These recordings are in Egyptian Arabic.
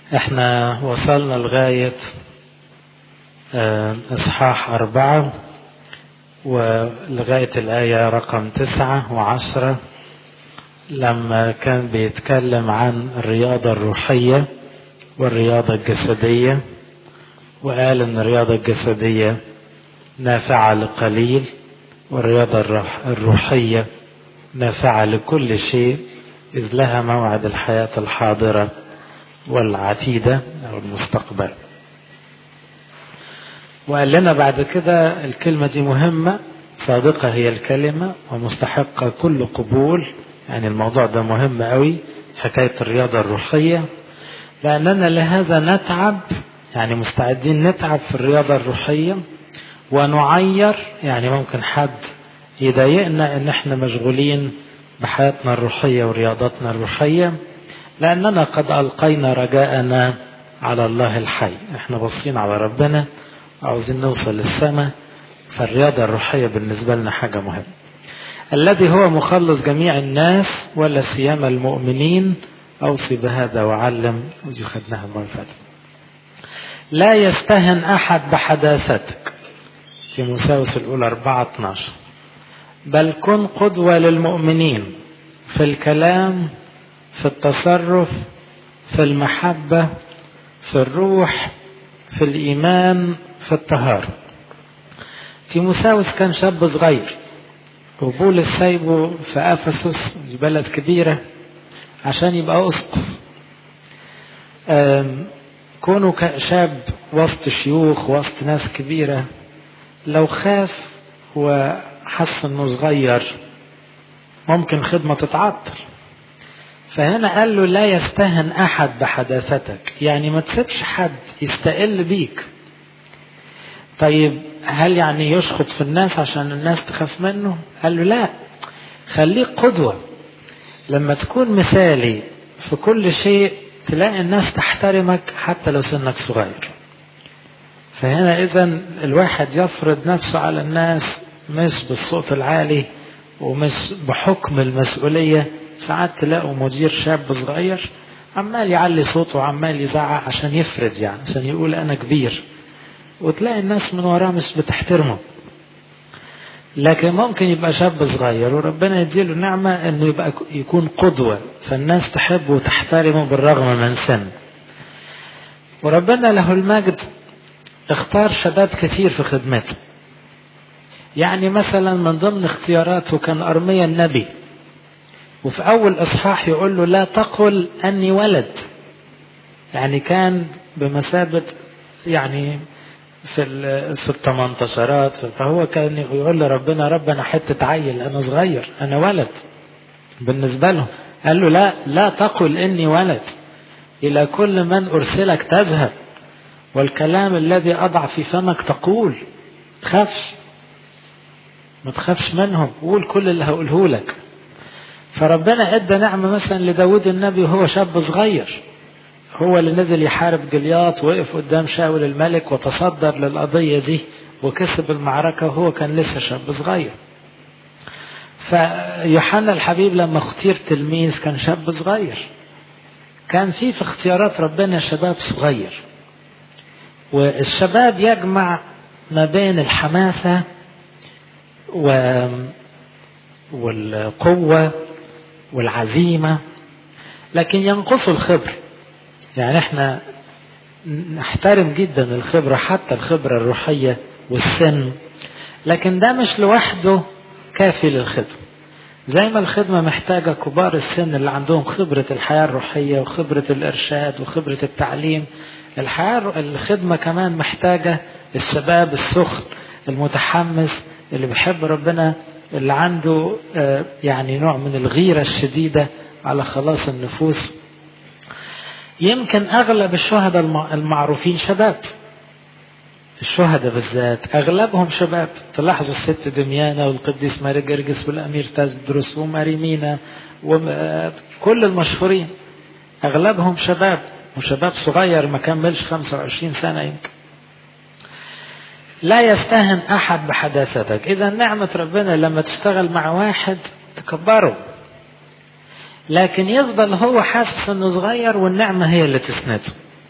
احنا وصلنا لغاية اصحاح اربعة ولغاية الآية رقم تسعة وعشرة لما كان بيتكلم عن الرياضة الروحية والرياضة الجسدية وقال ان الرياضة الجسدية نافعة لقليل والرياضة الروحية نافعة لكل شيء إذ لها موعد الحياة الحاضرة والعتيدة أو المستقبل وقال لنا بعد كده الكلمة دي مهمة صادقة هي الكلمة ومستحقة كل قبول يعني الموضوع ده مهم قوي حكاية الرياضة الروحية لأننا لهذا نتعب يعني مستعدين نتعب في الرياضة الروحية ونعير يعني ممكن حد يضايقنا ان احنا مشغولين بحياتنا الروحية ورياضتنا الروحية لأننا قد ألقينا رجاءنا على الله الحي احنا باصين على ربنا عاوزين نوصل للسماء فالرياضة الروحية بالنسبة لنا حاجة مهمة الذي هو مخلص جميع الناس ولا سيما المؤمنين أوصي بهذا وعلم ودي خدناها المرة اللي لا يستهن أحد بحداثتك تيموساوس الأولى 4 12 بل كن قدوة للمؤمنين في الكلام في التصرف في المحبة في الروح في الإيمان في الطهارة تيموساوس كان شاب صغير وبولس سايبه في أفسس دي بلد كبيرة عشان يبقى أسقف كونه شاب وسط شيوخ وسط ناس كبيرة لو خاف وحس انه صغير ممكن خدمة تتعطل فهنا قال له لا يستهن احد بحداثتك يعني ما تسيبش حد يستقل بيك طيب هل يعني يشخط في الناس عشان الناس تخاف منه قال له لا خليك قدوة لما تكون مثالي في كل شيء تلاقي الناس تحترمك حتى لو سنك صغير فهنا اذا الواحد يفرض نفسه على الناس مش بالصوت العالي ومش بحكم المسؤولية ساعات تلاقوا مدير شاب صغير عمال يعلي صوته وعمال يزعق عشان يفرض يعني عشان يقول انا كبير وتلاقي الناس من وراه مش بتحترمه لكن ممكن يبقى شاب صغير وربنا يديله نعمة انه يبقى يكون قدوة فالناس تحبه وتحترمه بالرغم من سن وربنا له المجد اختار شباب كثير في خدمته يعني مثلا من ضمن اختياراته كان أرميا النبي وفي أول إصحاح يقول له لا تقل أني ولد يعني كان بمثابة يعني في في الثمانتاشرات فهو كان يقول لربنا رب انا حته عيل انا صغير انا ولد بالنسبه له قال له لا لا تقل اني ولد الى كل من ارسلك تذهب والكلام الذي اضع في فمك تقول تخافش ما تخافش منهم قول كل اللي هقوله لك فربنا ادى نعمه مثلا لداود النبي وهو شاب صغير هو اللي نزل يحارب جلياط وقف قدام شاول الملك وتصدر للقضية دي وكسب المعركة وهو كان لسه شاب صغير فيوحنا الحبيب لما اختير تلميذ كان شاب صغير كان في في اختيارات ربنا شباب صغير والشباب يجمع ما بين الحماسة و... والقوة والعزيمة لكن ينقصوا الخبر يعني احنا نحترم جدا الخبرة حتى الخبرة الروحية والسن لكن ده مش لوحده كافي للخدمة زي ما الخدمة محتاجة كبار السن اللي عندهم خبرة الحياة الروحية وخبرة الإرشاد وخبرة التعليم الحياة الخدمة كمان محتاجة الشباب السخن المتحمس اللي بيحب ربنا اللي عنده يعني نوع من الغيرة الشديدة على خلاص النفوس يمكن اغلب الشهداء المعروفين شباب الشهداء بالذات اغلبهم شباب تلاحظوا الست دميانة والقديس ماري جرجس والامير تزدرس وماريمينا وكل المشهورين اغلبهم شباب وشباب صغير ما كملش 25 سنة يمكن لا يستهن احد بحداثتك اذا نعمة ربنا لما تشتغل مع واحد تكبره لكن يفضل هو حاسس انه صغير والنعمة هي اللي تسنده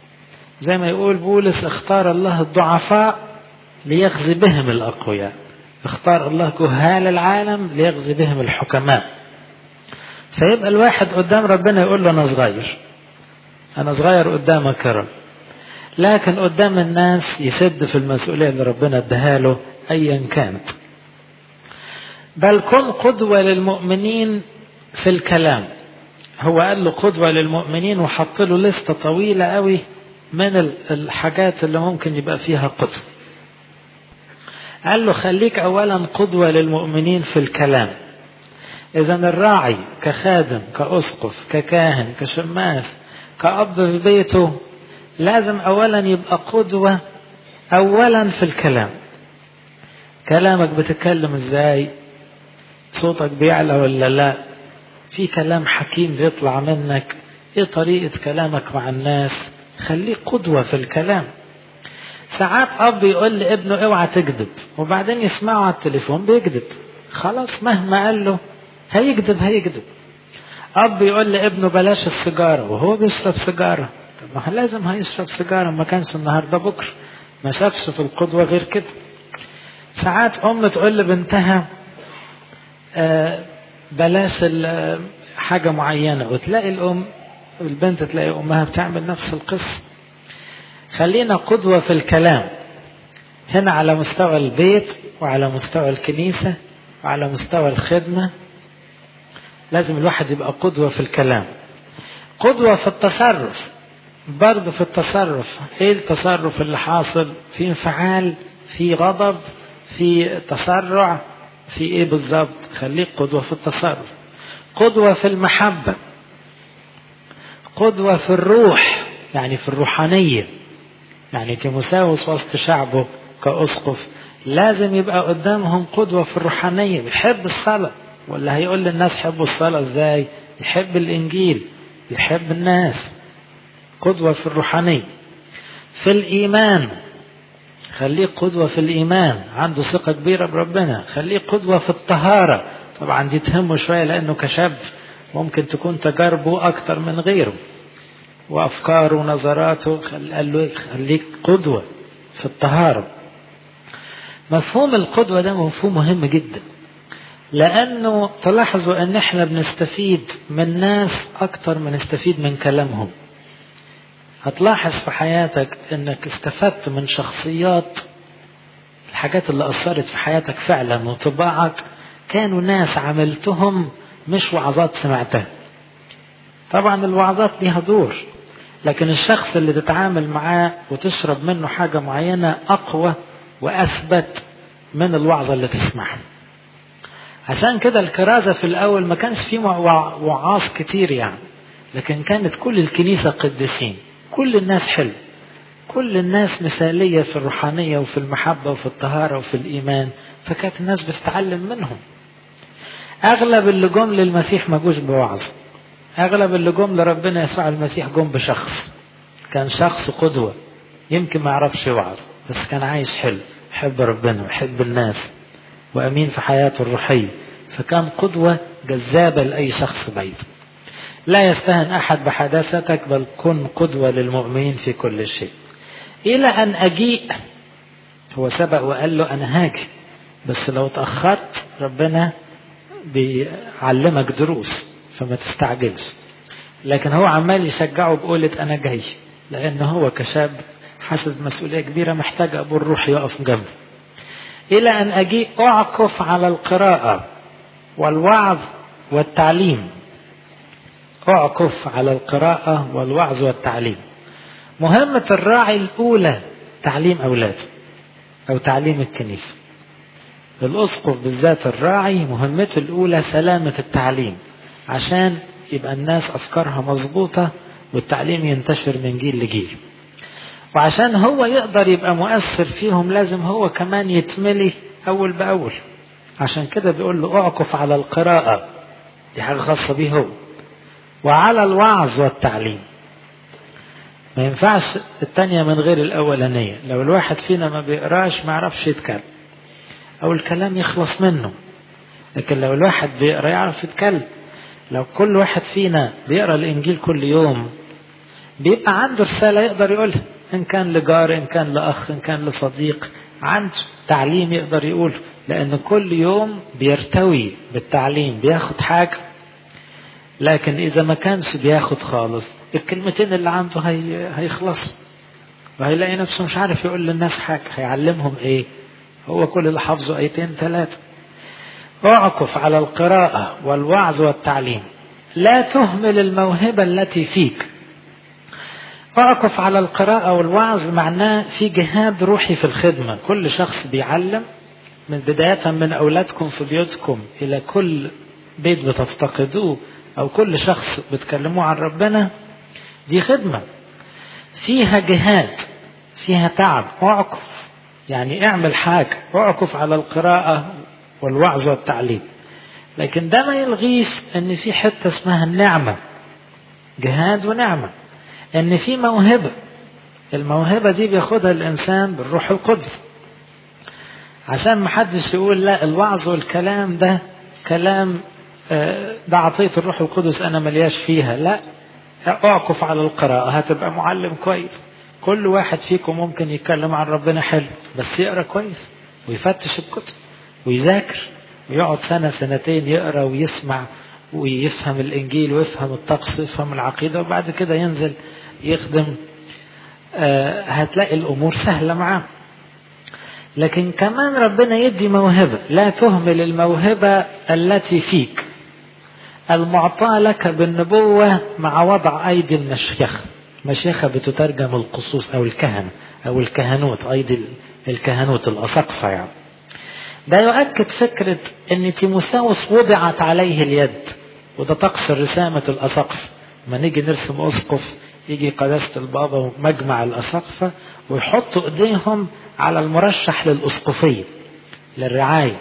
زي ما يقول بولس اختار الله الضعفاء ليغزي بهم الأقوياء اختار الله جهال العالم ليغزي بهم الحكماء فيبقى الواحد قدام ربنا يقول له أنا صغير أنا صغير قدامك يا رب لكن قدام الناس يسد في المسؤولية اللي ربنا اداها له أيا كانت بل كن قدوة للمؤمنين في الكلام هو قال له قدوة للمؤمنين وحط له لستة طويلة قوي من الحاجات اللي ممكن يبقى فيها قدوة قال له خليك أولا قدوة للمؤمنين في الكلام إذا الراعي كخادم كأسقف ككاهن كشماس كأب في بيته لازم أولا يبقى قدوة أولا في الكلام كلامك بتتكلم ازاي صوتك بيعلى ولا لا في كلام حكيم بيطلع منك ايه طريقة كلامك مع الناس خليك قدوة في الكلام ساعات اب يقول لابنه اوعى تكذب وبعدين يسمعه على التليفون بيكذب خلاص مهما قال له هيكذب هيكذب اب يقول لابنه بلاش السيجاره وهو بيشرب سيجاره طب ما لازم هيشرب سيجاره ما كانش النهارده بكره ما شافش في القدوه غير كده ساعات ام تقول لبنتها آه بلاش حاجه معينه وتلاقي الام البنت تلاقي امها بتعمل نفس القصه خلينا قدوه في الكلام هنا على مستوى البيت وعلى مستوى الكنيسه وعلى مستوى الخدمه لازم الواحد يبقى قدوة في الكلام قدوة في التصرف برضه في التصرف ايه التصرف اللي حاصل في انفعال في غضب في تسرع في ايه بالظبط خليك قدوة في التصرف قدوة في المحبة قدوة في الروح يعني في الروحانية يعني تيموساوس وسط شعبه كأسقف لازم يبقى قدامهم قدوة في الروحانية بيحب الصلاة ولا هيقول للناس حبوا الصلاة ازاي يحب الانجيل يحب الناس قدوة في الروحانية في الايمان خليك قدوة في الايمان عنده ثقة كبيرة بربنا خليك قدوة في الطهارة طبعا دي تهمه شوية لانه كشاب ممكن تكون تجاربه اكتر من غيره وافكاره ونظراته قال له خليك قدوة في الطهارة مفهوم القدوة ده مفهوم مهم جدا لأنه تلاحظوا أن احنا بنستفيد من ناس أكتر ما نستفيد من كلامهم هتلاحظ في حياتك أنك استفدت من شخصيات الحاجات اللي أثرت في حياتك فعلا وطباعك كانوا ناس عملتهم مش وعظات سمعتها طبعا الوعظات ليها دور لكن الشخص اللي تتعامل معاه وتشرب منه حاجة معينة أقوى وأثبت من الوعظة اللي تسمعها عشان كده الكرازة في الأول ما كانش فيه وعاظ كتير يعني لكن كانت كل الكنيسة قديسين كل الناس حلو كل الناس مثالية في الروحانية وفي المحبة وفي الطهارة وفي الإيمان فكانت الناس بتتعلم منهم أغلب اللي جم للمسيح ما جوش بوعظ أغلب اللي جم لربنا يسوع المسيح جم بشخص كان شخص قدوة يمكن ما يعرفش يوعظ بس كان عايش حلو يحب ربنا ويحب الناس وأمين في حياته الروحية فكان قدوة جذابة لأي شخص بعيد لا يستهن أحد بحداثتك بل كن قدوة للمؤمنين في كل شيء إلى أن أجيء هو سبق وقال له أنا هاجي بس لو تأخرت ربنا بيعلمك دروس فما تستعجلش لكن هو عمال يشجعه بقولة أنا جاي لأن هو كشاب حاسس مسؤولية كبيرة محتاج أبو الروح يقف جنبه إلى أن أجيء أعكف على القراءة والوعظ والتعليم أعكف على القراءة والوعظ والتعليم مهمة الراعي الأولى تعليم أولاده أو تعليم الكنيسة الأسقف بالذات الراعي مهمته الأولى سلامة التعليم عشان يبقى الناس أفكارها مظبوطة والتعليم ينتشر من جيل لجيل وعشان هو يقدر يبقى مؤثر فيهم لازم هو كمان يتملي أول بأول عشان كده بيقول له أعكف على القراءة دي حاجة خاصة بيه هو وعلى الوعظ والتعليم ما ينفعش التانية من غير الأولانية لو الواحد فينا ما بيقراش ما يعرفش يتكلم أو الكلام يخلص منه لكن لو الواحد بيقرا يعرف يتكلم لو كل واحد فينا بيقرا الإنجيل كل يوم بيبقى عنده رسالة يقدر يقولها إن كان لجار إن كان لأخ إن كان لصديق عنده تعليم يقدر يقول لأن كل يوم بيرتوي بالتعليم بياخد حاجة لكن إذا ما كانش بياخد خالص الكلمتين اللي عنده هي... هيخلصوا وهيلاقي نفسه مش عارف يقول للناس حاجة هيعلمهم إيه هو كل اللي حافظه آيتين ثلاثة اعكف على القراءة والوعظ والتعليم لا تهمل الموهبة التي فيك اعكف على القراءة والوعظ معناه في جهاد روحي في الخدمة كل شخص بيعلم من بداية من أولادكم في بيوتكم إلى كل بيت بتفتقدوه أو كل شخص بتكلموه عن ربنا دي خدمة فيها جهاد فيها تعب اعكف يعني اعمل حاجة اعكف على القراءة والوعظ والتعليم لكن ده ما يلغيش ان في حتة اسمها النعمة جهاد ونعمة ان في موهبة الموهبة دي بياخدها الانسان بالروح القدس عشان ما حدش يقول لا الوعظ والكلام ده كلام ده عطية الروح القدس انا ملياش فيها لا اعكف على القراءة هتبقى معلم كويس كل واحد فيكم ممكن يتكلم عن ربنا حلو بس يقرا كويس ويفتش الكتب ويذاكر ويقعد سنة سنتين يقرا ويسمع ويفهم الإنجيل ويفهم الطقس ويفهم العقيدة وبعد كده ينزل يخدم آه هتلاقي الأمور سهلة معاه لكن كمان ربنا يدي موهبة لا تهمل الموهبة التي فيك المعطاة لك بالنبوة مع وضع أيدي المشيخة مشيخة بتترجم القصوص أو الكهنة أو الكهنوت أيدي الكهنوت الأساقفة يعني ده يؤكد فكرة أن تيموساوس وضعت عليه اليد وده طقس رسامة الأساقفة ما نيجي نرسم أسقف يجي قداسة البابا ومجمع الأساقفة ويحطوا إيديهم على المرشح للأسقفية للرعاية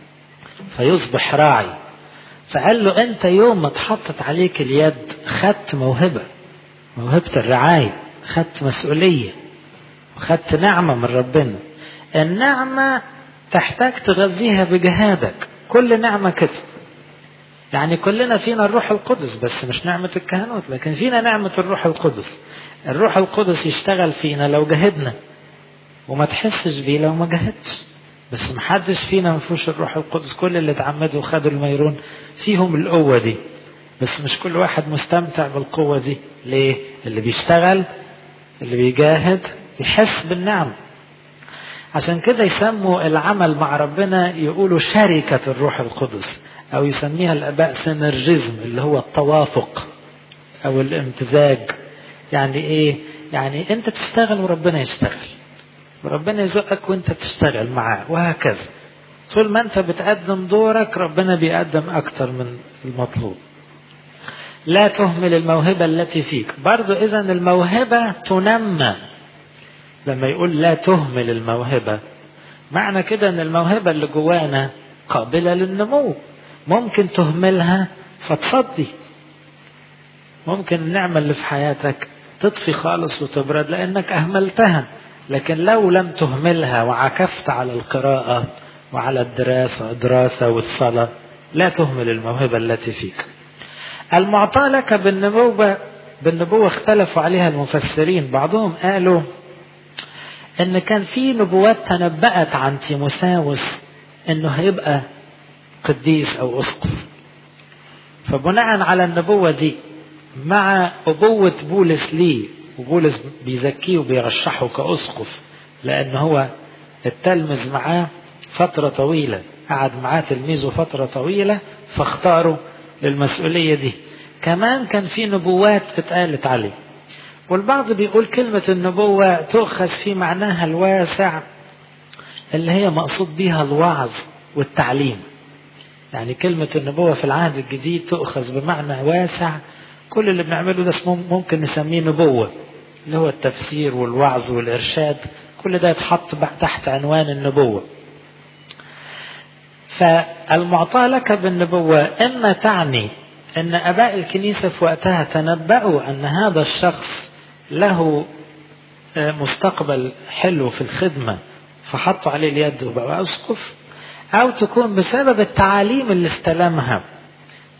فيصبح راعي فقال له أنت يوم ما اتحطت عليك اليد خدت موهبة موهبة الرعاية خدت مسؤولية وخدت نعمة من ربنا النعمة تحتاج تغذيها بجهادك كل نعمة كده يعني كلنا فينا الروح القدس بس مش نعمة الكهنوت لكن فينا نعمة الروح القدس الروح القدس يشتغل فينا لو جهدنا وما تحسش بيه لو ما جهدتش بس محدش فينا ما فيهوش الروح القدس كل اللي اتعمدوا وخدوا الميرون فيهم القوة دي بس مش كل واحد مستمتع بالقوة دي ليه اللي بيشتغل اللي بيجاهد يحس بالنعمة عشان كده يسموا العمل مع ربنا يقولوا شركة الروح القدس أو يسميها الآباء سينرجيزم اللي هو التوافق أو الامتزاج يعني إيه؟ يعني أنت تشتغل وربنا يشتغل وربنا يزقك وأنت تشتغل معاه وهكذا طول ما أنت بتقدم دورك ربنا بيقدم أكتر من المطلوب لا تهمل الموهبة التي فيك برضو إذا الموهبة تنمى لما يقول لا تهمل الموهبة معنى كده ان الموهبة اللي جوانا قابلة للنمو ممكن تهملها فتصدي ممكن النعمة اللي في حياتك تطفي خالص وتبرد لأنك أهملتها لكن لو لم تهملها وعكفت على القراءة وعلى الدراسة الدراسة والصلاة لا تهمل الموهبة التي فيك المعطى لك بالنبوة بالنبوة اختلفوا عليها المفسرين بعضهم قالوا ان كان في نبوات تنبأت عن تيموساوس انه هيبقى قديس او اسقف فبناء على النبوة دي مع أبوة بولس ليه وبولس بيزكيه وبيرشحه كأسقف لأن هو التلمذ معاه فترة طويلة قعد معاه تلميذه فترة طويلة فاختاروا للمسؤولية دي كمان كان في نبوات اتقالت عليه والبعض بيقول كلمة النبوة تؤخذ في معناها الواسع اللي هي مقصود بها الوعظ والتعليم يعني كلمة النبوة في العهد الجديد تؤخذ بمعنى واسع كل اللي بنعمله ده اسمه ممكن نسميه نبوة اللي هو التفسير والوعظ والإرشاد كل ده يتحط تحت عنوان النبوة فالمعطى لك بالنبوة إما تعني أن أباء الكنيسة في وقتها تنبأوا أن هذا الشخص له مستقبل حلو في الخدمة فحطوا عليه اليد وبقى أسقف أو تكون بسبب التعاليم اللي استلمها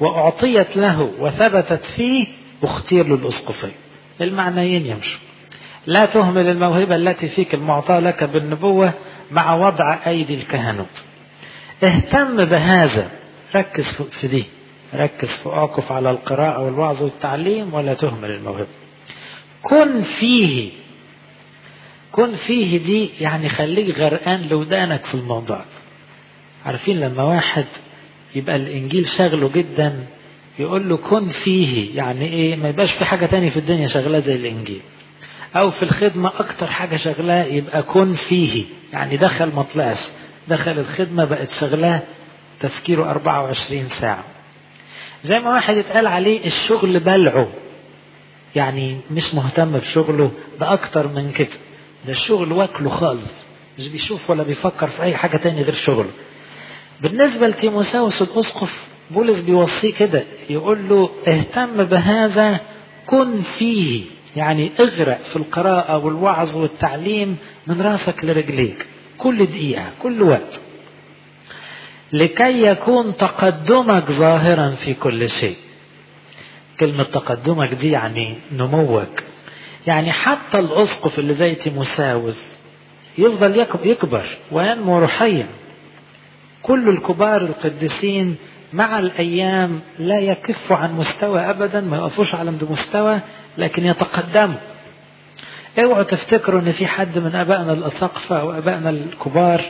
وأعطيت له وثبتت فيه اختير له الأسقفية المعنيين يمشوا لا تهمل الموهبة التي فيك المعطاة لك بالنبوة مع وضع أيدي الكهنوت اهتم بهذا ركز في دي ركز في أقف على القراءة والوعظ والتعليم ولا تهمل الموهبة كن فيه كن فيه دي يعني خليك غرقان لودانك في الموضوع عارفين لما واحد يبقى الإنجيل شغله جدا يقول له كن فيه يعني إيه ما يبقاش في حاجة تانية في الدنيا شغلاه زي الإنجيل أو في الخدمة أكتر حاجة شغلاه يبقى كن فيه يعني دخل ما طلعش دخل الخدمة بقت شغلاه تفكيره 24 ساعة زي ما واحد يتقال عليه الشغل بلعه يعني مش مهتم بشغله ده أكتر من كده ده الشغل واكله خالص مش بيشوف ولا بيفكر في أي حاجة تاني غير شغله بالنسبة لتيموساوس الأسقف بولس بيوصيه كده يقول له اهتم بهذا كن فيه يعني اغرق في القراءة والوعظ والتعليم من راسك لرجليك كل دقيقة كل وقت لكي يكون تقدمك ظاهرا في كل شيء كلمة تقدمك دي يعني نموك يعني حتى الأسقف اللي زي تيموساوس يفضل يكبر وينمو روحيا كل الكبار القديسين مع الأيام لا يكفوا عن مستوى أبدا ما يقفوش على مستوى لكن يتقدموا اوعوا تفتكروا ان في حد من ابائنا الاساقفه او ابائنا الكبار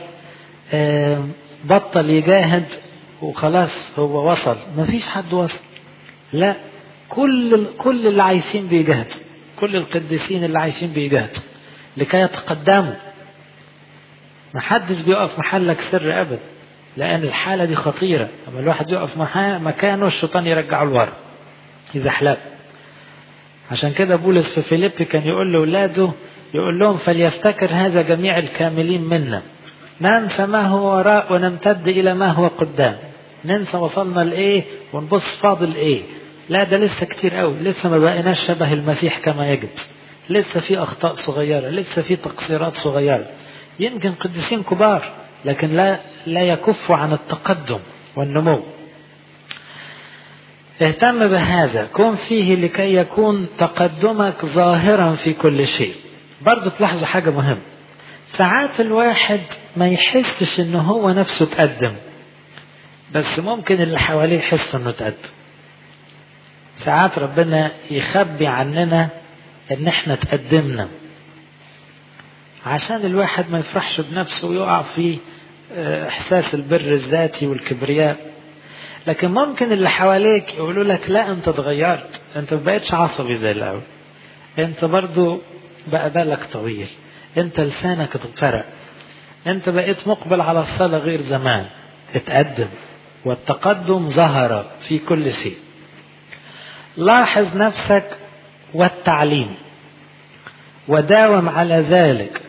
بطل يجاهد وخلاص هو وصل ما فيش حد وصل لا كل كل اللي عايشين بيجاهدوا كل القديسين اللي عايشين بيجاهدوا لكي يتقدموا ما حدش بيقف محلك سر ابدا لان الحاله دي خطيره لما الواحد يقف مكانه الشيطان يرجعه لورا يزحلقه عشان كده بولس في فيليب كان يقول لاولاده يقول لهم فليفتكر هذا جميع الكاملين منا ننسى ما هو وراء ونمتد الى ما هو قدام ننسى وصلنا لايه ونبص فاضل ايه لا ده لسه كتير قوي لسه ما بقيناش شبه المسيح كما يجب لسه في اخطاء صغيره لسه في تقصيرات صغيره يمكن قديسين كبار لكن لا لا يكفوا عن التقدم والنمو اهتم بهذا كن فيه لكي يكون تقدمك ظاهرا في كل شيء برضو تلاحظوا حاجة مهمة ساعات الواحد ما يحسش ان هو نفسه تقدم بس ممكن اللي حواليه يحسوا انه تقدم ساعات ربنا يخبي عننا ان احنا تقدمنا عشان الواحد ما يفرحش بنفسه ويقع في احساس البر الذاتي والكبرياء لكن ممكن اللي حواليك يقولوا لك لا انت اتغيرت انت ما بقتش عصبي زي الاول انت برضو بقى بالك طويل انت لسانك اتفرق انت بقيت مقبل على الصلاة غير زمان اتقدم والتقدم ظهر في كل شيء لاحظ نفسك والتعليم وداوم على ذلك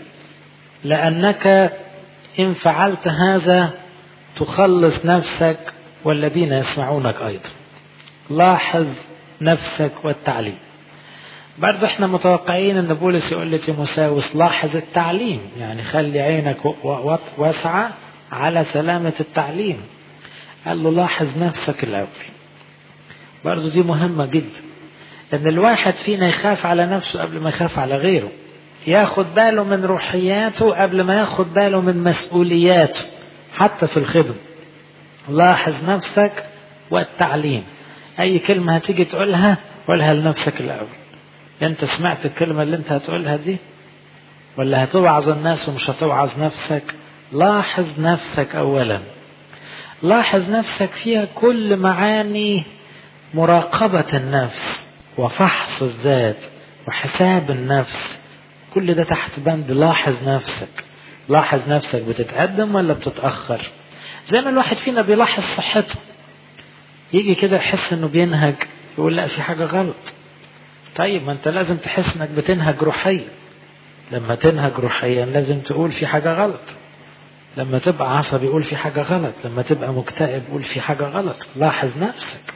لأنك إن فعلت هذا تخلص نفسك والذين يسمعونك أيضا لاحظ نفسك والتعليم برضه احنا متوقعين ان بولس يقول لتيموساوس لاحظ التعليم يعني خلي عينك واسعة على سلامة التعليم قال له لاحظ نفسك الأول برضه دي مهمة جدا ان الواحد فينا يخاف على نفسه قبل ما يخاف على غيره ياخد باله من روحياته قبل ما ياخد باله من مسؤولياته حتى في الخدمة لاحظ نفسك والتعليم اي كلمة هتيجي تقولها قولها لنفسك الاول انت سمعت الكلمة اللي انت هتقولها دي ولا هتوعظ الناس ومش هتوعظ نفسك لاحظ نفسك اولا لاحظ نفسك فيها كل معاني مراقبة النفس وفحص الذات وحساب النفس كل ده تحت بند لاحظ نفسك لاحظ نفسك بتتقدم ولا بتتأخر زي ما الواحد فينا بيلاحظ صحته يجي كده يحس انه بينهج يقول لا في حاجة غلط طيب ما انت لازم تحس انك بتنهج روحيا لما تنهج روحيا لازم تقول في حاجة غلط لما تبقى عصبي يقول في حاجة غلط لما تبقى مكتئب قول في حاجة غلط لاحظ نفسك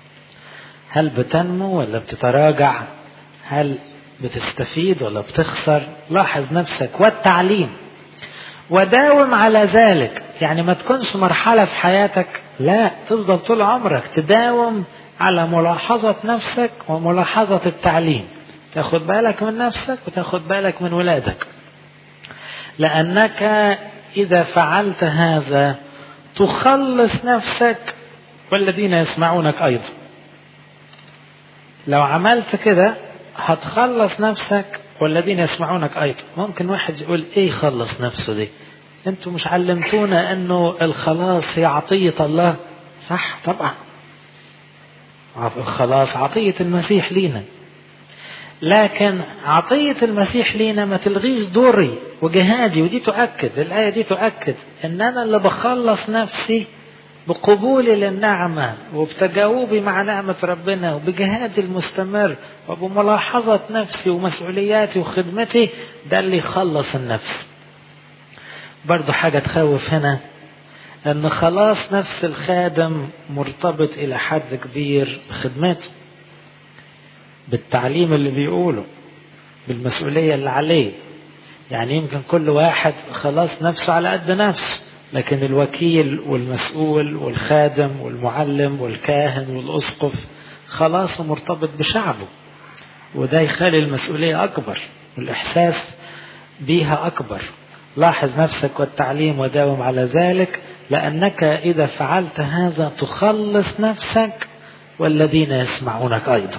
هل بتنمو ولا بتتراجع هل بتستفيد ولا بتخسر لاحظ نفسك والتعليم وداوم على ذلك يعني ما تكونش مرحلة في حياتك لا تفضل طول عمرك تداوم على ملاحظة نفسك وملاحظة التعليم تاخد بالك من نفسك وتاخد بالك من ولادك لأنك إذا فعلت هذا تخلص نفسك والذين يسمعونك أيضا لو عملت كده هتخلص نفسك والذين يسمعونك أيضا ممكن واحد يقول إيه يخلص نفسه دي انتوا مش علمتونا انه الخلاص هي عطية الله صح طبعا الخلاص عطية المسيح لينا لكن عطية المسيح لينا ما تلغيش دوري وجهادي ودي تؤكد الآية دي تؤكد إن أنا اللي بخلص نفسي بقبولي للنعمة وبتجاوبي مع نعمة ربنا وبجهادي المستمر وبملاحظة نفسي ومسؤولياتي وخدمتي ده اللي يخلص النفس برضو حاجة تخوف هنا أن خلاص نفس الخادم مرتبط إلى حد كبير بخدمته بالتعليم اللي بيقوله بالمسؤولية اللي عليه يعني يمكن كل واحد خلاص نفسه على قد نفسه لكن الوكيل والمسؤول والخادم والمعلم والكاهن والأسقف خلاصه مرتبط بشعبه وده يخلي المسؤولية أكبر والإحساس بيها أكبر لاحظ نفسك والتعليم وداوم على ذلك لأنك إذا فعلت هذا تخلص نفسك والذين يسمعونك أيضا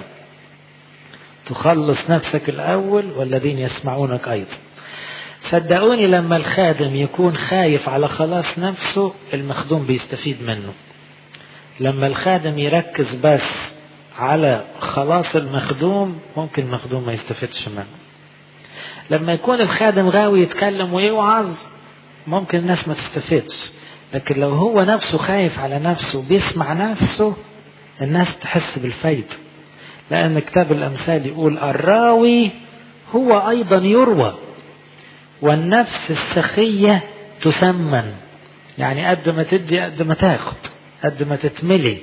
تخلص نفسك الأول والذين يسمعونك أيضا صدقوني لما الخادم يكون خايف على خلاص نفسه المخدوم بيستفيد منه لما الخادم يركز بس على خلاص المخدوم ممكن المخدوم ما يستفيدش منه لما يكون الخادم غاوي يتكلم ويوعظ ممكن الناس ما تستفيدش لكن لو هو نفسه خايف على نفسه وبيسمع نفسه الناس تحس بالفايدة لأن كتاب الأمثال يقول الراوي هو أيضا يروى والنفس السخية تسمن يعني قد ما تدي قد ما تاخد قد ما تتملي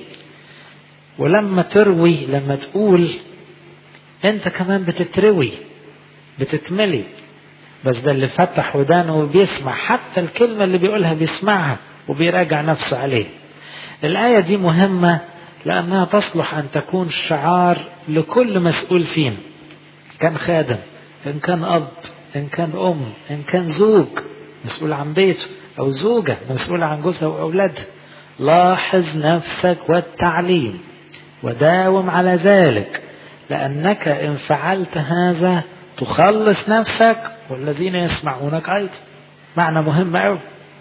ولما تروي لما تقول انت كمان بتتروي بتتملي بس ده اللي فتح ودانه وبيسمع حتى الكلمة اللي بيقولها بيسمعها وبيراجع نفسه عليه الآية دي مهمة لأنها تصلح أن تكون شعار لكل مسؤول فينا كان خادم إن كان أب إن كان أم إن كان زوج مسؤول عن بيته أو زوجة مسؤولة عن جوزها وأولادها لاحظ نفسك والتعليم وداوم على ذلك لأنك إن فعلت هذا تخلص نفسك والذين يسمعونك أيضا معنى مهم أوي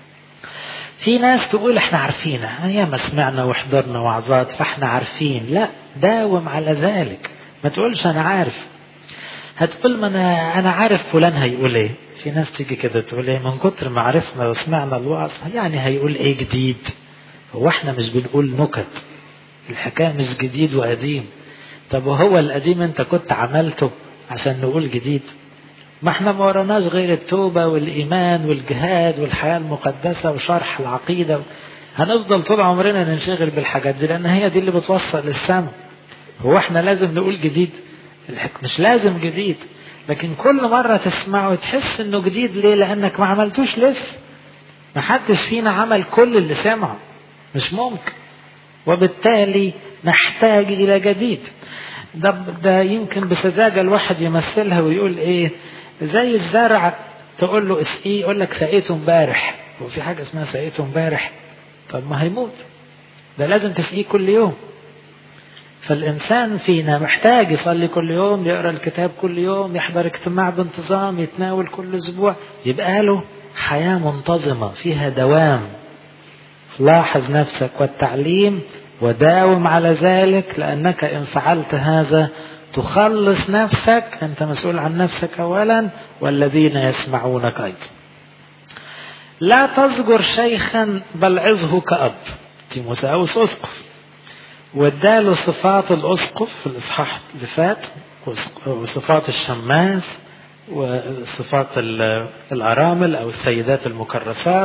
في ناس تقول احنا عارفين يا ما سمعنا وحضرنا وعظات فاحنا عارفين لا داوم على ذلك ما تقولش انا عارف هتقول ما انا انا عارف فلان هيقول ايه في ناس تيجي كده تقول ايه من كتر ما عرفنا وسمعنا الوعظ يعني هيقول ايه جديد هو احنا مش بنقول نكت الحكايه مش جديد وقديم طب وهو القديم انت كنت عملته عشان نقول جديد ما احنا ما وراناش غير التوبة والإيمان والجهاد والحياة المقدسة وشرح العقيدة هنفضل طول عمرنا ننشغل بالحاجات دي لأن هي دي اللي بتوصل للسماء هو احنا لازم نقول جديد مش لازم جديد لكن كل مرة تسمعه تحس انه جديد ليه لأنك ما عملتوش لسه ما حدش فينا عمل كل اللي سمعه مش ممكن وبالتالي نحتاج إلى جديد ده, ده يمكن بسذاجة الواحد يمثلها ويقول ايه زي الزرع تقول له اسقيه يقول لك سقيته امبارح وفي حاجه اسمها سقيته امبارح طب ما هيموت ده لازم تسقيه كل يوم فالانسان فينا محتاج يصلي كل يوم يقرا الكتاب كل يوم يحضر اجتماع بانتظام يتناول كل اسبوع يبقى له حياه منتظمه فيها دوام لاحظ نفسك والتعليم وداوم على ذلك لانك ان فعلت هذا تخلص نفسك أنت مسؤول عن نفسك أولا والذين يسمعونك أيضا لا تزجر شيخا بل عظه كأب تيموثاوس أسقف واداله صفات الأسقف في الإصحاح اللي فات وصفات الشماس وصفات الأرامل أو السيدات المكرسات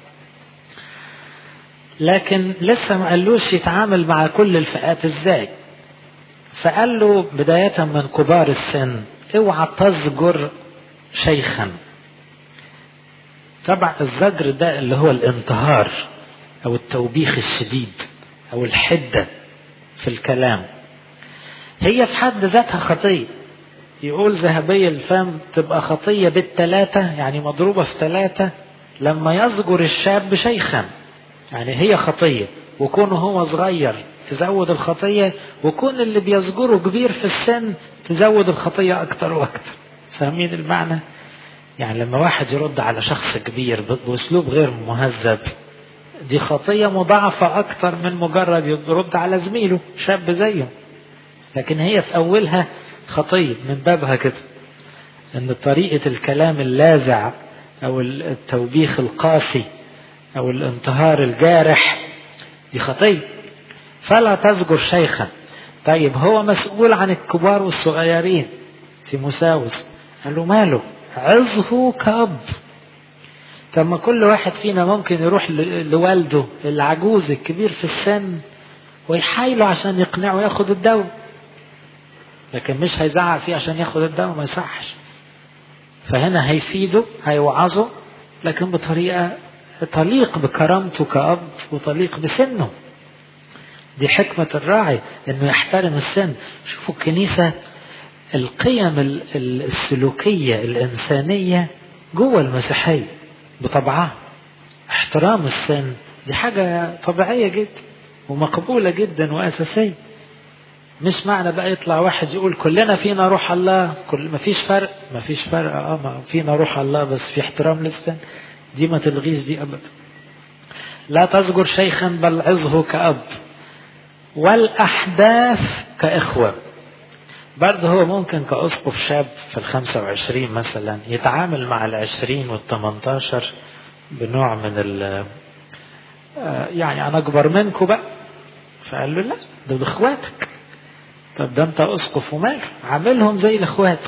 لكن لسه ما قالوش يتعامل مع كل الفئات ازاي فقال له بداية من كبار السن اوعى تزجر شيخا طبعا الزجر ده اللي هو الانتهار او التوبيخ الشديد او الحدة في الكلام هي في حد ذاتها خطية يقول ذهبي الفم تبقى خطية بالتلاتة يعني مضروبة في تلاتة لما يزجر الشاب شيخا يعني هي خطية وكونه هو صغير تزود الخطية وكون اللي بيزجره كبير في السن تزود الخطية أكتر وأكتر فاهمين المعنى؟ يعني لما واحد يرد على شخص كبير بأسلوب غير مهذب دي خطية مضاعفة أكتر من مجرد يرد على زميله شاب زيه لكن هي في أولها خطية من بابها كده أن طريقة الكلام اللاذع أو التوبيخ القاسي أو الانتهار الجارح دي خطية فلا تزجر شيخا طيب هو مسؤول عن الكبار والصغيرين في مساوس قال له ماله عظه كأب طب ما كل واحد فينا ممكن يروح لوالده العجوز الكبير في السن ويحايله عشان يقنعه ياخد الدواء لكن مش هيزعق فيه عشان ياخد الدواء ما يصحش فهنا هيفيده هيوعظه لكن بطريقة تليق بكرامته كأب وتليق بسنه دي حكمة الراعي انه يحترم السن شوفوا الكنيسة القيم السلوكية الإنسانية جوه المسيحية بطبعها احترام السن دي حاجة طبيعية جدا ومقبولة جدا وأساسية مش معنى بقى يطلع واحد يقول كلنا فينا روح الله كل ما فيش فرق ما فيش فرق اه ما فينا روح الله بس في احترام للسن دي ما تلغيش دي ابدا لا تزجر شيخا بل عظه كأب والأحداث كإخوة برضه هو ممكن كأسقف شاب في الخمسة وعشرين مثلا يتعامل مع العشرين والتمنتاشر بنوع من ال يعني أنا أكبر منكم بقى فقال له لا دول إخواتك طب ده أنت أسقف ومال عاملهم زي الإخوات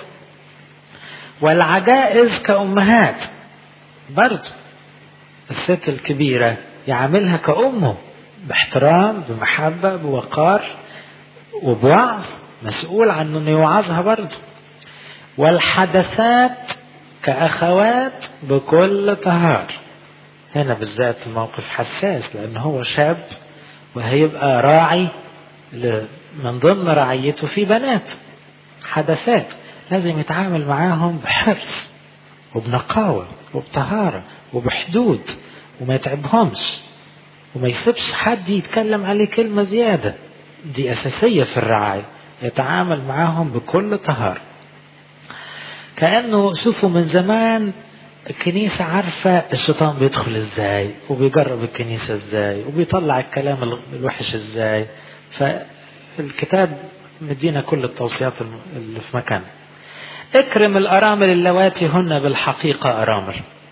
والعجائز كأمهات برضه الست الكبيرة يعاملها كأمه باحترام بمحبة بوقار وبوعظ مسؤول عن انه يوعظها برضه والحدثات كأخوات بكل طهار هنا بالذات الموقف حساس لأن هو شاب وهيبقى راعي من ضمن رعيته في بنات حدثات لازم يتعامل معاهم بحرص وبنقاوة وبطهارة وبحدود وما يتعبهمش وما يسيبش حد يتكلم عليه كلمة زيادة دي أساسية في الرعاية يتعامل معاهم بكل طهارة كأنه شوفوا من زمان الكنيسة عارفة الشيطان بيدخل ازاي وبيجرب الكنيسة ازاي وبيطلع الكلام الوحش ازاي فالكتاب مدينا كل التوصيات اللي في مكان اكرم الأرامل اللواتي هن بالحقيقة أرامل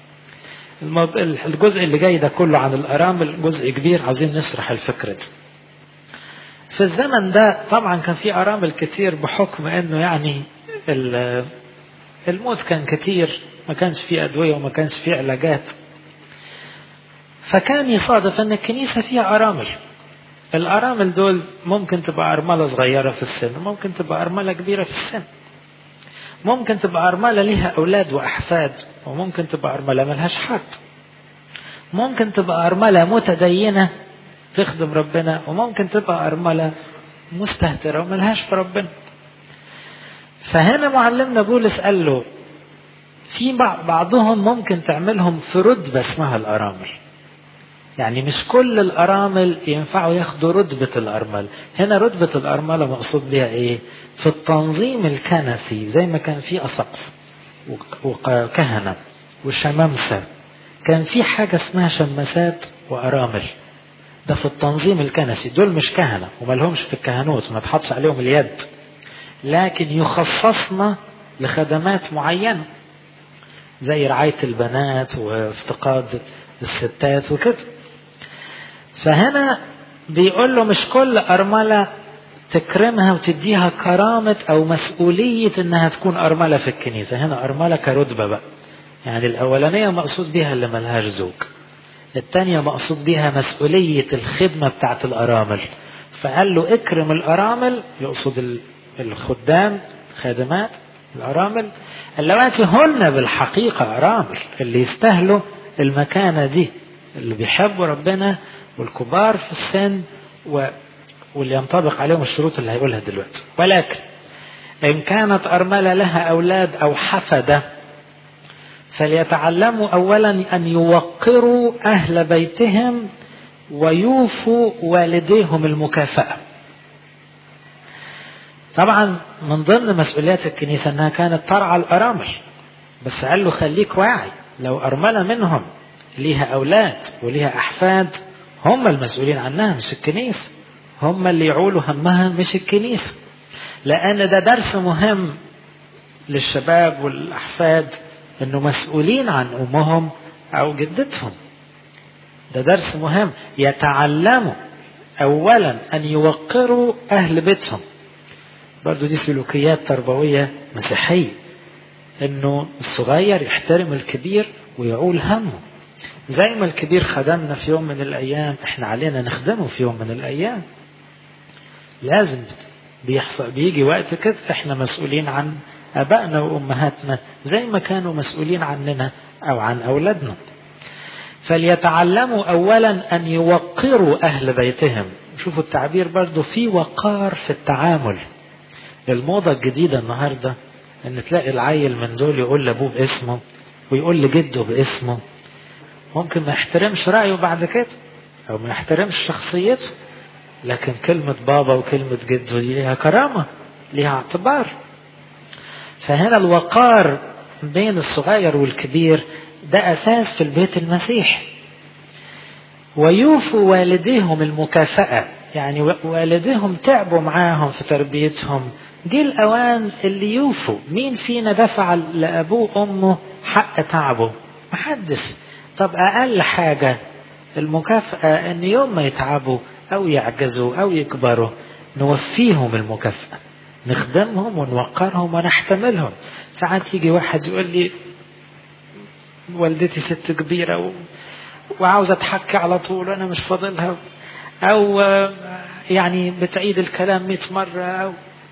الجزء اللي جاي ده كله عن الأرامل جزء كبير عاوزين نشرح الفكرة دي في الزمن ده طبعا كان في أرامل كتير بحكم أنه يعني الموت كان كتير ما كانش فيه أدوية وما كانش فيه علاجات فكان يصادف أن الكنيسة فيها أرامل الأرامل دول ممكن تبقى أرملة صغيرة في السن ممكن تبقى أرملة كبيرة في السن ممكن تبقى أرملة ليها أولاد وأحفاد وممكن تبقى أرملة ملهاش حد ممكن تبقى أرملة متدينة تخدم ربنا وممكن تبقى أرملة مستهترة وملهاش في ربنا فهنا معلمنا بولس قال له في بعضهم ممكن تعملهم في رتبة اسمها الأرامل يعني مش كل الأرامل ينفعوا ياخدوا رتبة الأرمل هنا رتبة الأرملة مقصود بها إيه في التنظيم الكنسي زي ما كان في أسقف وكهنة وشمامسة كان في حاجة اسمها شماسات وأرامل ده في التنظيم الكنسي دول مش كهنة وما لهمش في الكهنوت ما تحطش عليهم اليد لكن يخصصنا لخدمات معينة زي رعاية البنات وافتقاد الستات وكده فهنا بيقول له مش كل أرملة تكرمها وتديها كرامة أو مسؤولية إنها تكون أرملة في الكنيسة هنا أرملة كرتبة بقى يعني الأولانية مقصود بيها اللي ملهاش زوج الثانية مقصود بيها مسؤولية الخدمة بتاعت الأرامل فقال له اكرم الأرامل يقصد الخدام خادمات الأرامل اللواتي هن بالحقيقة أرامل اللي يستاهلوا المكانة دي اللي بيحبوا ربنا والكبار في السن و... واللي ينطبق عليهم الشروط اللي هيقولها دلوقتي ولكن إن كانت أرملة لها أولاد أو حفدة فليتعلموا أولا أن يوقروا أهل بيتهم ويوفوا والديهم المكافأة طبعا من ضمن مسؤوليات الكنيسة أنها كانت ترعى الأرامل بس قال له خليك واعي لو أرملة منهم ليها أولاد وليها أحفاد هم المسؤولين عنها مش الكنيسة هم اللي يعولوا همها مش الكنيسة لأن ده درس مهم للشباب والأحفاد إنه مسؤولين عن أمهم أو جدتهم ده درس مهم يتعلموا أولا أن يوقروا أهل بيتهم برضو دي سلوكيات تربوية مسيحية إنه الصغير يحترم الكبير ويعول همه زي ما الكبير خدمنا في يوم من الأيام إحنا علينا نخدمه في يوم من الأيام لازم بيحصل بيجي وقت كده إحنا مسؤولين عن أبائنا وأمهاتنا زي ما كانوا مسؤولين عننا أو عن أولادنا فليتعلموا أولا أن يوقروا أهل بيتهم شوفوا التعبير برضو في وقار في التعامل الموضة الجديدة النهاردة ان تلاقي العيل من دول يقول لابوه باسمه ويقول لجده باسمه ممكن ما يحترمش رأيه بعد كده او ما يحترمش شخصيته لكن كلمة بابا وكلمة جده دي ليها كرامة ليها اعتبار فهنا الوقار بين الصغير والكبير ده أساس في البيت المسيحي ويوفوا والديهم المكافأة يعني والديهم تعبوا معاهم في تربيتهم جه الأوان اللي يوفوا مين فينا دفع لأبوه وأمه حق تعبه محدش طب أقل حاجة المكافأة إن يوم ما يتعبوا أو يعجزوا أو يكبروا نوفيهم المكافأة نخدمهم ونوقرهم ونحتملهم ساعات يجي واحد يقول لي والدتي ست كبيرة و... وعاوزة تحكي على طول وأنا مش فاضلها أو يعني بتعيد الكلام مئة مرة أو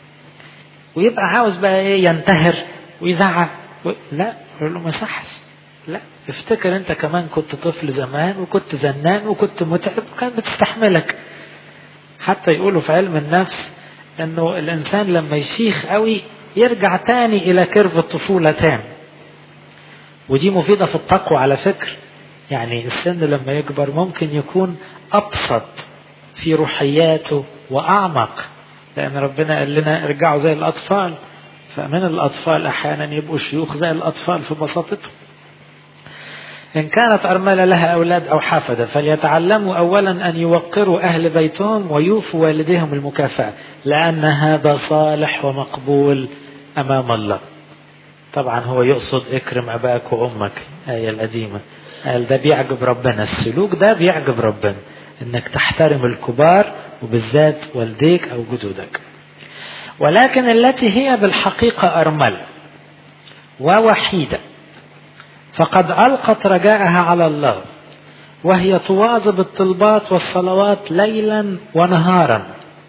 ويبقى عاوز بقى إيه ينتهر ويزعق و... لا يقول له ما صحش لا افتكر انت كمان كنت طفل زمان وكنت زنان وكنت متعب وكان بتستحملك حتى يقولوا في علم النفس انه الانسان لما يشيخ قوي يرجع تاني الى كيرف الطفوله تاني ودي مفيده في التقوى على فكره يعني السن لما يكبر ممكن يكون ابسط في روحياته واعمق لان ربنا قال لنا ارجعوا زي الاطفال فمن الاطفال احيانا يبقوا شيوخ زي الاطفال في بساطتهم إن كانت أرملة لها أولاد أو حفدة فليتعلموا أولا أن يوقروا أهل بيتهم ويوفوا والديهم المكافأة لأن هذا صالح ومقبول أمام الله طبعا هو يقصد اكرم أباك وأمك آية القديمة قال ده بيعجب ربنا السلوك ده بيعجب ربنا انك تحترم الكبار وبالذات والديك او جدودك ولكن التي هي بالحقيقة أرملة ووحيدة فقد ألقت رجاءها على الله وهي تواظب الطلبات والصلوات ليلا ونهارا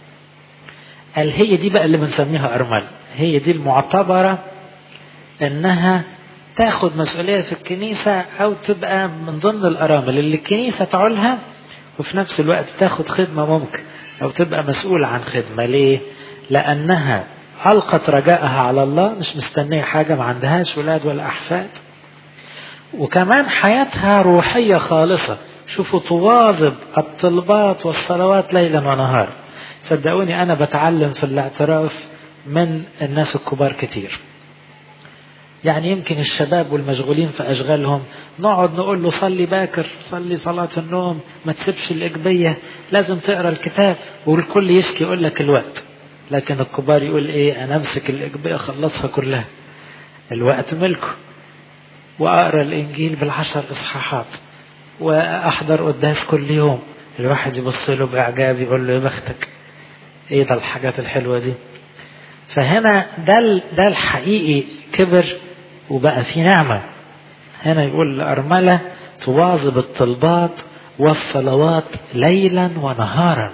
قال هي دي بقى اللي بنسميها أرمل هي دي المعتبرة انها تاخد مسؤولية في الكنيسة او تبقى من ضمن الارامل اللي الكنيسة تعولها وفي نفس الوقت تاخد خدمة ممكن او تبقى مسؤولة عن خدمة ليه لانها ألقت رجاءها على الله مش مستنية حاجة ما عندهاش ولاد ولا أحفاد وكمان حياتها روحية خالصة شوفوا تواظب الطلبات والصلوات ليلا ونهارا صدقوني أنا بتعلم في الاعتراف من الناس الكبار كتير يعني يمكن الشباب والمشغولين في أشغالهم نقعد نقول له صلي باكر صلي صلاة النوم ما تسيبش الإجبية لازم تقرأ الكتاب والكل يشكي يقول لك الوقت لكن الكبار يقول إيه أنا أمسك الإجبية أخلصها كلها الوقت ملكه وأقرأ الإنجيل بالعشر إصحاحات وأحضر قداس كل يوم الواحد يبص له بإعجاب يقول له يا بختك إيه ده الحاجات الحلوة دي فهنا ده ده الحقيقي كبر وبقى في نعمة هنا يقول الأرملة تواظب الطلبات والصلوات ليلا ونهارا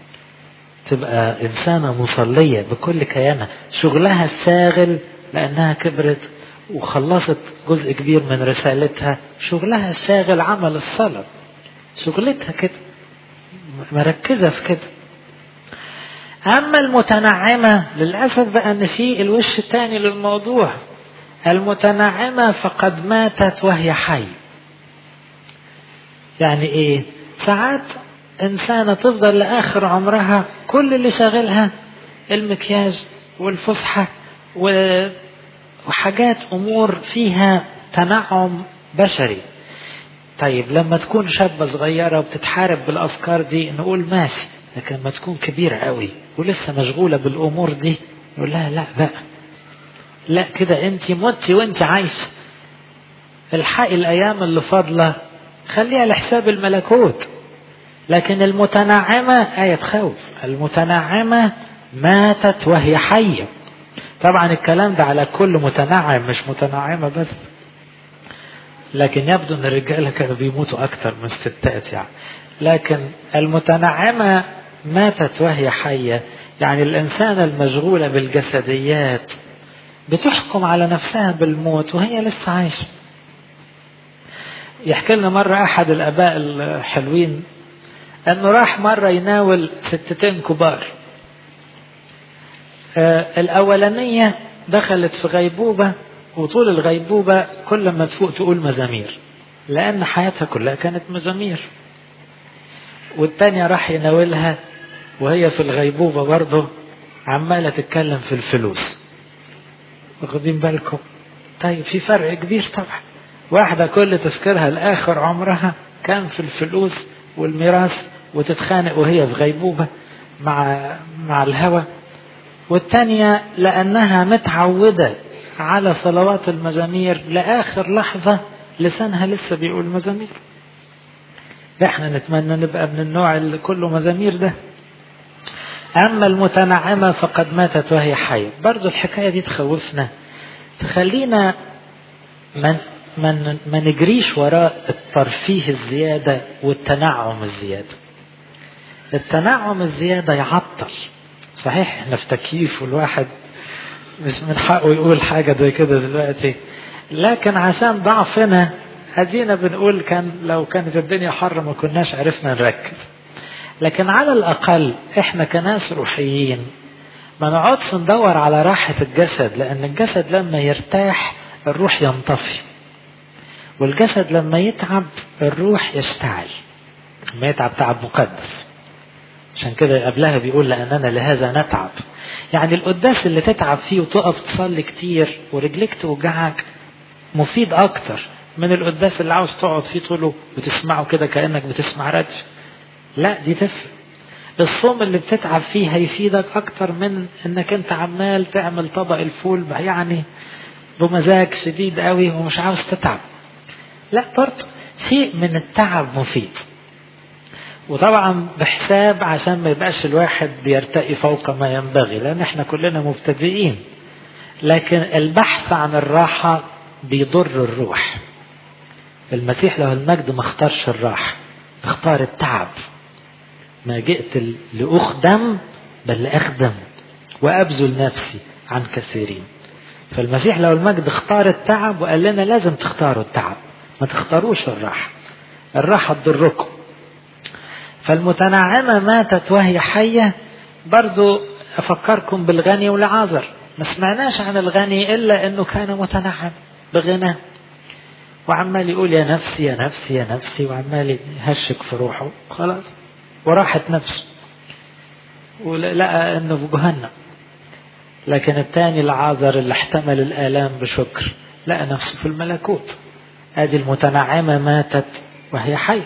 تبقى إنسانة مصلية بكل كيانها شغلها الشاغل لأنها كبرت وخلصت جزء كبير من رسالتها شغلها الشاغل عمل الصلاة شغلتها كده مركزة في كده أما المتنعمة للأسف بقى أن في الوش الثاني للموضوع المتنعمة فقد ماتت وهي حي يعني إيه ساعات إنسانة تفضل لآخر عمرها كل اللي شاغلها المكياج والفسحة وحاجات أمور فيها تنعم بشري طيب لما تكون شابة صغيرة وبتتحارب بالأفكار دي نقول ماشي لكن لما تكون كبيرة قوي ولسه مشغولة بالأمور دي نقول لها لا بقى لا كده انت متي وانت عايشة الحقي الأيام اللي فاضلة خليها لحساب الملكوت لكن المتنعمة آية خوف المتنعمة ماتت وهي حية طبعا الكلام ده على كل متنعم مش متنعمة بس لكن يبدو ان الرجاله كانوا بيموتوا اكتر من الستات يعني لكن المتنعمه ماتت وهي حيه يعني الانسانه المشغوله بالجسديات بتحكم على نفسها بالموت وهي لسه عايشه يحكي لنا مرة أحد الآباء الحلوين أنه راح مرة يناول ستتين كبار آه الأولانية دخلت في غيبوبة وطول الغيبوبة كل ما تفوق تقول مزامير لأن حياتها كلها كانت مزامير والتانية راح يناولها وهي في الغيبوبة برضه عمالة تتكلم في الفلوس واخدين بالكم طيب في فرق كبير طبعا واحدة كل تفكيرها لآخر عمرها كان في الفلوس والميراث وتتخانق وهي في غيبوبة مع مع الهوى والتانية لأنها متعودة على صلوات المزامير لآخر لحظة لسانها لسه بيقول مزامير احنا نتمنى نبقى من النوع اللي كله مزامير ده أما المتنعمة فقد ماتت وهي حية برضو الحكاية دي تخوفنا تخلينا من ما ما نجريش وراء الترفيه الزيادة والتنعم الزيادة التنعم الزيادة يعطل صحيح احنا في تكييف والواحد مش من حقه يقول حاجة زي كده دلوقتي لكن عشان ضعفنا ادينا بنقول كان لو كانت الدنيا حر ما كناش عرفنا نركز لكن على الاقل احنا كناس روحيين ما نقعدش ندور على راحة الجسد لان الجسد لما يرتاح الروح ينطفي والجسد لما يتعب الروح يشتعل لما يتعب تعب مقدس عشان كده قبلها بيقول لأننا لهذا نتعب يعني القداس اللي تتعب فيه وتقف تصلي كتير ورجليك توجعك مفيد أكتر من القداس اللي عاوز تقعد فيه طوله وتسمعه كده كأنك بتسمع راديو لا دي تفرق الصوم اللي بتتعب فيه هيفيدك أكتر من إنك أنت عمال تعمل طبق الفول يعني بمزاج شديد قوي ومش عاوز تتعب لا برضه شيء من التعب مفيد وطبعا بحساب عشان ما يبقاش الواحد بيرتقي فوق ما ينبغي لان احنا كلنا مبتدئين لكن البحث عن الراحة بيضر الروح المسيح له المجد ما اختارش الراحة اختار التعب ما جئت لأخدم بل لأخدم وأبذل نفسي عن كثيرين فالمسيح له المجد اختار التعب وقال لنا لازم تختاروا التعب ما تختاروش الراحة الراحة تضركم فالمتنعمة ماتت وهي حية برضو أفكركم بالغني والعازر ما سمعناش عن الغني إلا أنه كان متنعم بغنى وعمال يقول يا نفسي يا نفسي يا نفسي وعمال يهشك في روحه خلاص وراحت نفسه ولقى أنه في جهنم لكن الثاني العازر اللي احتمل الآلام بشكر لقى نفسه في الملكوت ادي المتنعمة ماتت وهي حية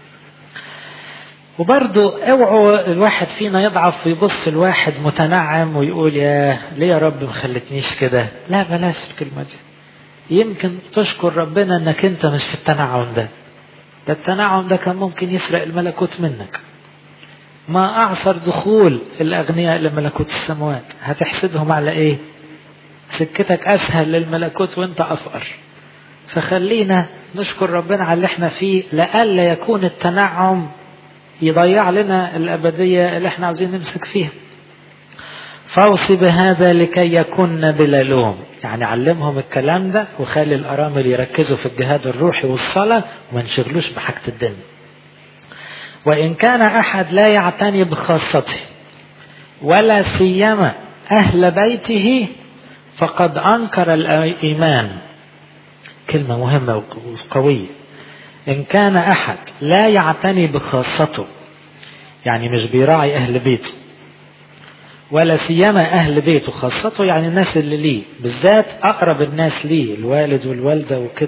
وبرضو اوعوا الواحد فينا يضعف ويبص الواحد متنعم ويقول يا ليه يا رب ما خلتنيش كده لا بلاش الكلمة دي يمكن تشكر ربنا انك انت مش في التنعم ده ده التنعم ده كان ممكن يسرق الملكوت منك ما اعصر دخول الاغنياء لملكوت السماوات هتحسدهم على ايه سكتك اسهل للملكوت وانت افقر فخلينا نشكر ربنا على اللي احنا فيه لئلا يكون التنعم يضيع لنا الأبدية اللي احنا عاوزين نمسك فيها فاوصي بهذا لكي يكن بلا لوم يعني علمهم الكلام ده وخلي الأرامل يركزوا في الجهاد الروحي والصلاة وما ينشغلوش بحاجة الدنيا وإن كان أحد لا يعتني بخاصته ولا سيما أهل بيته فقد أنكر الإيمان كلمة مهمة وقوية إن كان أحد لا يعتني بخاصته يعني مش بيراعي أهل بيته ولا سيما أهل بيته خاصته يعني الناس اللي ليه بالذات أقرب الناس ليه الوالد والوالدة وكده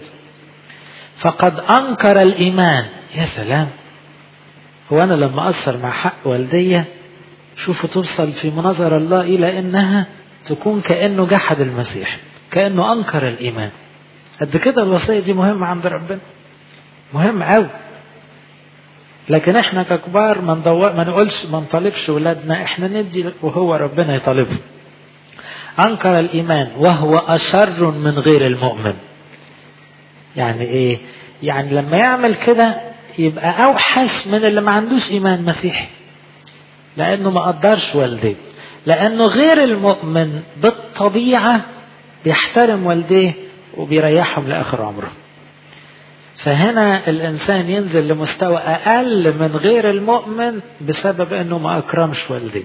فقد أنكر الإيمان يا سلام هو أنا لما أثر مع حق والدية شوفوا توصل في منظر الله إلى إنها تكون كأنه جحد المسيح كأنه أنكر الإيمان قد كده الوصية دي مهمة عند ربنا مهم قوي لكن احنا ككبار ما ندور ما نقولش ما نطالبش ولادنا احنا ندي وهو ربنا يطالبه انكر الايمان وهو اشر من غير المؤمن يعني ايه يعني لما يعمل كده يبقى اوحش من اللي ما عندوش ايمان مسيحي لانه ما قدرش والديه لانه غير المؤمن بالطبيعه بيحترم والديه وبيريحهم لاخر عمره فهنا الانسان ينزل لمستوى اقل من غير المؤمن بسبب انه ما اكرمش والديه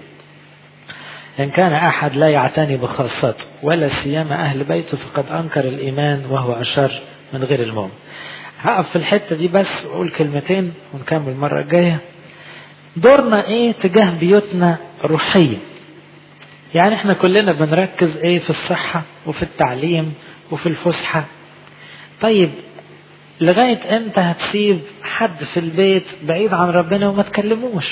ان كان احد لا يعتني بخاصته ولا سيما اهل بيته فقد انكر الايمان وهو اشر من غير المؤمن هقف في الحته دي بس واقول كلمتين ونكمل المره الجايه دورنا ايه تجاه بيوتنا روحيا يعني احنا كلنا بنركز ايه في الصحه وفي التعليم وفي الفسحه طيب لغاية امتى هتسيب حد في البيت بعيد عن ربنا وما تكلموش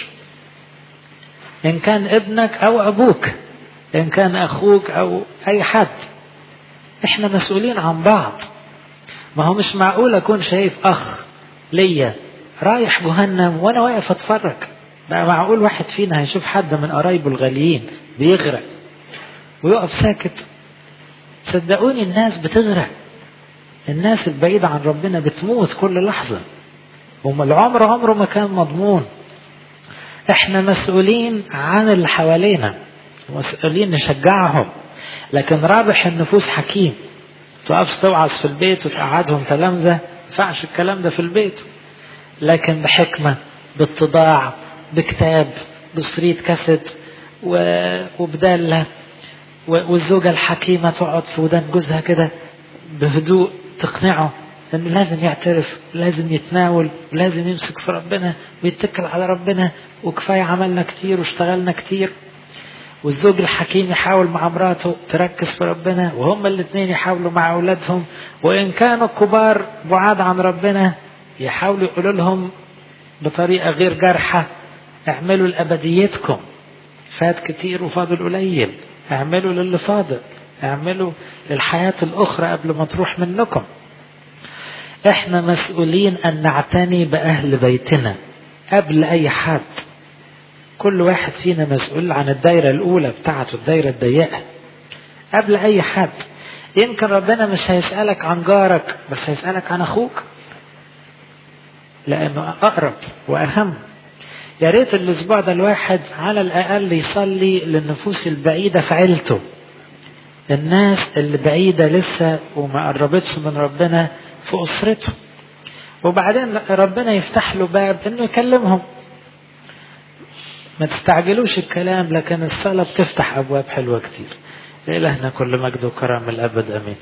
ان كان ابنك او ابوك ان كان اخوك او اي حد احنا مسؤولين عن بعض ما هو مش معقول اكون شايف اخ ليا رايح جهنم وانا واقف اتفرج بقى معقول واحد فينا هيشوف حد من قرايبه الغاليين بيغرق ويقف ساكت صدقوني الناس بتغرق الناس البعيدة عن ربنا بتموت كل لحظة وما العمر عمره ما كان مضمون احنا مسؤولين عن اللي حوالينا مسؤولين نشجعهم لكن رابح النفوس حكيم تقفش توعظ في البيت وتقعدهم تلامذة ما ينفعش الكلام ده في البيت لكن بحكمة باتضاع بكتاب بشريط كاسيت وبدالة والزوجة الحكيمة تقعد في ودان جوزها كده بهدوء تقنعه انه لازم يعترف لازم يتناول لازم يمسك في ربنا ويتكل على ربنا وكفايه عملنا كتير واشتغلنا كتير والزوج الحكيم يحاول مع مراته تركز في ربنا وهما الاثنين يحاولوا مع اولادهم وان كانوا كبار بعاد عن ربنا يحاولوا يقولوا لهم بطريقه غير جارحه اعملوا لابديتكم فات كتير وفاضل قليل اعملوا للي فاضل اعملوا للحياة الأخرى قبل ما تروح منكم احنا مسؤولين أن نعتني بأهل بيتنا قبل أي حد كل واحد فينا مسؤول عن الدايرة الأولى بتاعته الدايرة الضيقة قبل أي حد يمكن ربنا مش هيسألك عن جارك بس هيسألك عن أخوك لأنه أقرب وأهم يا ريت الأسبوع ده الواحد على الأقل يصلي للنفوس البعيدة في عيلته الناس اللي بعيدة لسه وما قربتش من ربنا في أسرته وبعدين ربنا يفتح له باب انه يكلمهم ما تستعجلوش الكلام لكن الصلاة بتفتح أبواب حلوة كتير لإلهنا كل مجد وكرم الأبد أمين